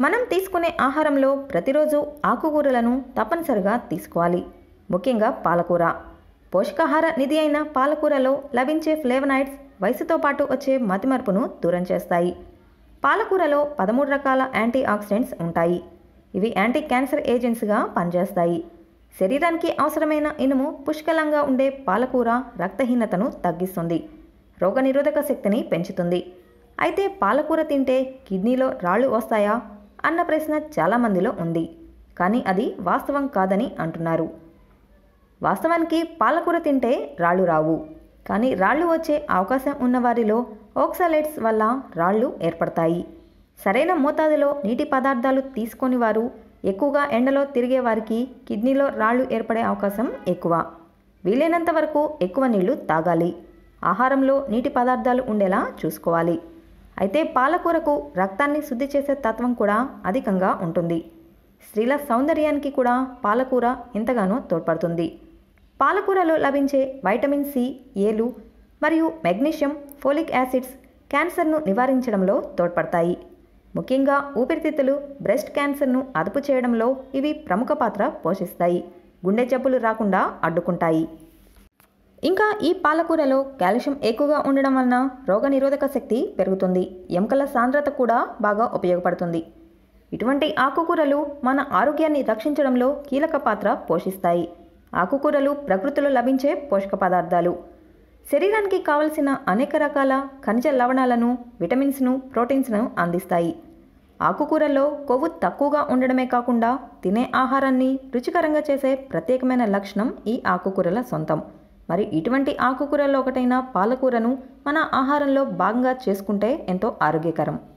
మనం తీసుకునే ఆహారంలో ప్రతిరోజు ఆకుకూరలను తప్పనిసరిగా తీసుకోవాలి ముఖ్యంగా పాలకూర పోషకాహార నిధి అయిన పాలకూరలో లభించే ఫ్లేవనాయిడ్స్ వయసుతో పాటు వచ్చే మతిమరుపును దూరం చేస్తాయి పాలకూరలో పదమూడు రకాల యాంటీ ఆక్సిడెంట్స్ ఉంటాయి ఇవి యాంటీ క్యాన్సర్ ఏజెంట్స్గా పనిచేస్తాయి శరీరానికి అవసరమైన ఇనుము పుష్కలంగా ఉండే పాలకూర రక్తహీనతను తగ్గిస్తుంది రోగనిరోధక శక్తిని పెంచుతుంది అయితే పాలకూర తింటే కిడ్నీలో రాళ్ళు వస్తాయా అన్న ప్రశ్న చాలామందిలో ఉంది కానీ అది వాస్తవం కాదని అంటున్నారు వాస్తవానికి పాలకూర తింటే రాళ్ళు రావు కానీ రాళ్ళు వచ్చే అవకాశం ఉన్న వారిలో ఓక్సలేట్స్ వల్ల రాళ్ళు ఏర్పడతాయి సరైన మోతాదులో నీటి పదార్థాలు తీసుకొని వారు ఎక్కువగా ఎండలో తిరిగే వారికి కిడ్నీలో రాళ్ళు ఏర్పడే అవకాశం ఎక్కువ వీలైనంత వరకు ఎక్కువ నీళ్లు తాగాలి ఆహారంలో నీటి పదార్థాలు ఉండేలా చూసుకోవాలి అయితే పాలకూరకు రక్తాన్ని శుద్ధి చేసే తత్వం కూడా అధికంగా ఉంటుంది స్త్రీల సౌందర్యానికి కూడా పాలకూర ఎంతగానో తోడ్పడుతుంది పాలకూరలో లభించే వైటమిన్ సి ఏలు మరియు మెగ్నీషియం ఫోలిక్ యాసిడ్స్ క్యాన్సర్ను నివారించడంలో తోడ్పడతాయి ముఖ్యంగా ఊపిరితిత్తులు బ్రెస్ట్ క్యాన్సర్ను అదుపు చేయడంలో ఇవి ప్రముఖ పాత్ర పోషిస్తాయి గుండె జబ్బులు రాకుండా అడ్డుకుంటాయి ఇంకా ఈ పాలకూరలో కాల్షియం ఎక్కువగా ఉండడం వలన రోగనిరోధక శక్తి పెరుగుతుంది ఎముకల సాంద్రత కూడా బాగా ఉపయోగపడుతుంది ఇటువంటి ఆకుకూరలు మన ఆరోగ్యాన్ని రక్షించడంలో కీలక పాత్ర పోషిస్తాయి ఆకుకూరలు ప్రకృతిలో లభించే పోషక పదార్థాలు శరీరానికి కావలసిన అనేక రకాల ఖనిజ లవణాలను విటమిన్స్ను ప్రోటీన్స్ను అందిస్తాయి ఆకుకూరల్లో కొవ్వు తక్కువగా ఉండడమే కాకుండా తినే ఆహారాన్ని రుచికరంగా చేసే ప్రత్యేకమైన లక్షణం ఈ ఆకుకూరల సొంతం మరి ఇటువంటి ఆకుకూరల్లో ఒకటైన పాలకూరను మన ఆహారంలో భాగంగా చేసుకుంటే ఎంతో ఆరోగ్యకరం